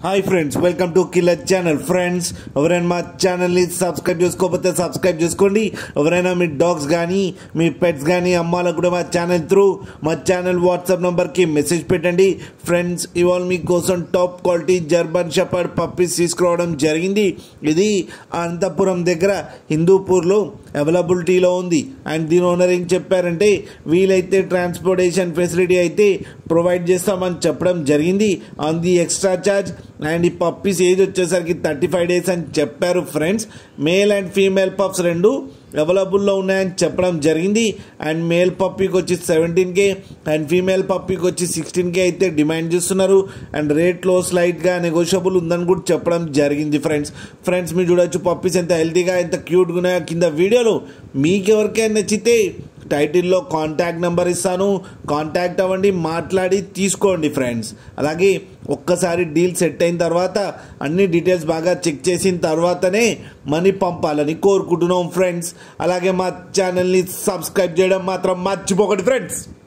hi friends welcome to killer channel friends ఎవరైనా మా ఛానల్ని సబ్స్క్రైబ్ చేసుకోకపోతే సబ్స్క్రైబ్ చేసుకోండి ఎవరైనా మీ డాగ్స్ కానీ మీ పెట్స్ కానీ అమ్మాలకు కూడా మా ఛానల్ త్రూ మా ఛానల్ వాట్సాప్ నెంబర్కి మెసేజ్ పెట్టండి ఫ్రెండ్స్ ఇవాళ మీకోసం top quality German shepherd puppies తీసుకురావడం జరిగింది ఇది అనంతపురం దగ్గర హిందూపూర్లో అవైలబిలిటీలో ఉంది అండ్ దీని ఓనర్ ఏం చెప్పారంటే వీలైతే ట్రాన్స్పోర్టేషన్ ఫెసిలిటీ అయితే ప్రొవైడ్ చేస్తామని చెప్పడం జరిగింది on the extra charge and ఈ పప్పీస్ ఏజ్ వచ్చేసరికి థర్టీ ఫైవ్ డేస్ అని చెప్పారు friends male and female pups రెండు అవైలబుల్లో ఉన్నాయని చెప్పడం జరిగింది అండ్ మేల్ పప్పీకి వచ్చి సెవెంటీన్ కే అండ్ ఫీమేల్ పప్పీకి వచ్చి సిక్స్టీన్ కే అయితే డిమాండ్ చేస్తున్నారు అండ్ రేట్లో స్లైట్గా నెగోషియబుల్ ఉందని కూడా చెప్పడం జరిగింది ఫ్రెండ్స్ ఫ్రెండ్స్ మీరు చూడొచ్చు పప్పీస్ ఎంత హెల్తీగా ఎంత క్యూట్గా ఉన్నాయో కింద వీడియోలో మీకు ఎవరికైనా నచ్చితే టైటిల్లో కాంటాక్ట్ నెంబర్ ఇస్తాను కాంటాక్ట్ అవ్వండి మాట్లాడి తీసుకోండి ఫ్రెండ్స్ అలాగే ఒక్కసారి డీల్ సెట్ అయిన తర్వాత అన్ని డీటెయిల్స్ బాగా చెక్ చేసిన తర్వాతనే మనీ పంపాలని కోరుకుంటున్నాం ఫ్రెండ్స్ అలాగే మా ఛానల్ని సబ్స్క్రైబ్ చేయడం మాత్రం మర్చిపోకండి ఫ్రెండ్స్